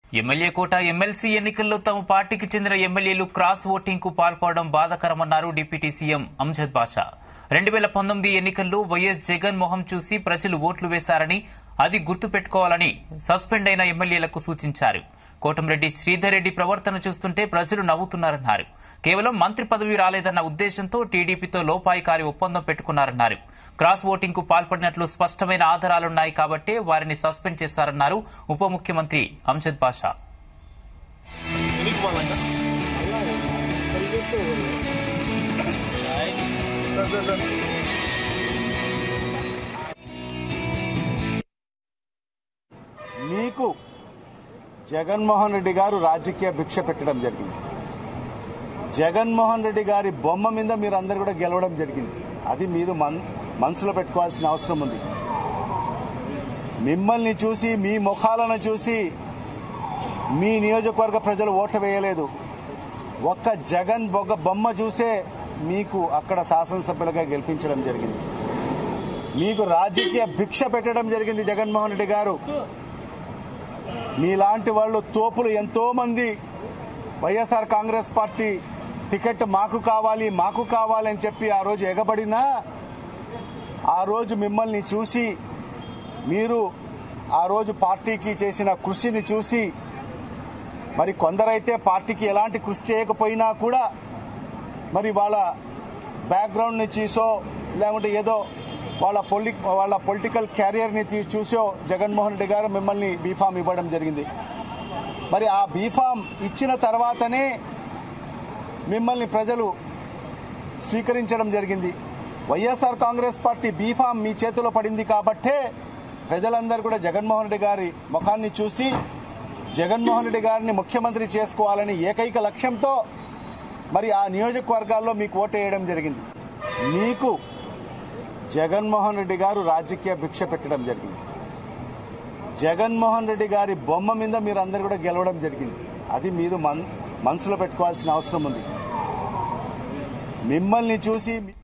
MLA కోట MLC ఎన్నికల్లో తమ పార్టీకి చెందిన ఎమ్మెల్యేలు క్రాస్ ఓటింగ్ కు పాల్పడడం బాధాకరమన్నారు డిప్యూటీ సీఎం అంజద్ బాషా రెండు వేల పంతొమ్మిది ఎన్నికల్లో వైఎస్ జగన్ మొహం చూసి ప్రజలు ఓట్లు వేశారని అది గుర్తుపెట్టుకోవాలని సస్పెండ్ అయిన ఎమ్మెల్యేలకు సూచించారు కోటంరెడ్డి శ్రీధర్ రెడ్డి ప్రవర్తన చూస్తుంటే ప్రజలు నవ్వుతున్నారన్నారు కేవలం మంత్రి పదవి రాలేదన్న ఉద్దేశంతో టీడీపీతో లోపాయికారి ఒప్పందం పెట్టుకున్నారన్నారు క్రాస్ ఓటింగ్ కు పాల్పడినట్లు స్పష్టమైన ఆధారాలున్నాయి కాబట్టే వారిని సస్పెండ్ చేశారన్నారు ఉప ముఖ్యమంత్రి అంజద్ బాషా మీకు జగన్మోహన్ రెడ్డి గారు రాజకీయ భిక్ష పెట్టడం జరిగింది జగన్మోహన్ రెడ్డి గారి బొమ్మ మీద మీరు అందరు కూడా గెలవడం జరిగింది అది మీరు మన్ మనసులో పెట్టుకోవాల్సిన అవసరం ఉంది మిమ్మల్ని చూసి మీ ముఖాలను చూసి మీ నియోజకవర్గ ప్రజలు ఓట్లు వేయలేదు ఒక్క జగన్ బొగ్గ బొమ్మ చూసే మీకు అక్కడ శాసనసభ్యులుగా గెలిపించడం జరిగింది మీకు రాజకీయ భిక్ష పెట్టడం జరిగింది జగన్మోహన్ రెడ్డి గారు మీలాంటి వాళ్ళు తోపులు ఎంతో మంది వైఎస్ఆర్ కాంగ్రెస్ పార్టీ టికెట్ మాకు కావాలి మాకు కావాలి అని చెప్పి ఆ రోజు ఎగబడినా ఆ రోజు మిమ్మల్ని చూసి మీరు ఆ రోజు పార్టీకి చేసిన కృషిని చూసి మరి కొందరైతే పార్టీకి ఎలాంటి కృషి చేయకపోయినా కూడా మరి వాళ్ళ బ్యాక్గ్రౌండ్ని చూసో లేకుంటే ఏదో వాళ్ళ పొలి వాళ్ళ పొలిటికల్ క్యారియర్ని తీ- చూసో జగన్మోహన్ రెడ్డి గారు మిమ్మల్ని బీఫామ్ ఇవ్వడం జరిగింది మరి ఆ బీఫామ్ ఇచ్చిన తర్వాతనే మిమ్మల్ని ప్రజలు స్వీకరించడం జరిగింది వైఎస్ఆర్ కాంగ్రెస్ పార్టీ బీఫామ్ మీ చేతిలో పడింది కాబట్టే ప్రజలందరూ కూడా జగన్మోహన్ రెడ్డి గారి ముఖాన్ని చూసి జగన్మోహన్ రెడ్డి గారిని ముఖ్యమంత్రి చేసుకోవాలని ఏకైక లక్ష్యంతో మరి ఆ నియోజకవర్గాల్లో మీకు ఓటు వేయడం జరిగింది మీకు జగన్మోహన్ రెడ్డి గారు రాజకీయ భిక్ష పెట్టడం జరిగింది జగన్మోహన్ రెడ్డి గారి బొమ్మ మీద మీరు అందరు కూడా గెలవడం జరిగింది అది మీరు మన్ మనసులో పెట్టుకోవాల్సిన అవసరం ఉంది మిమ్మల్ని చూసి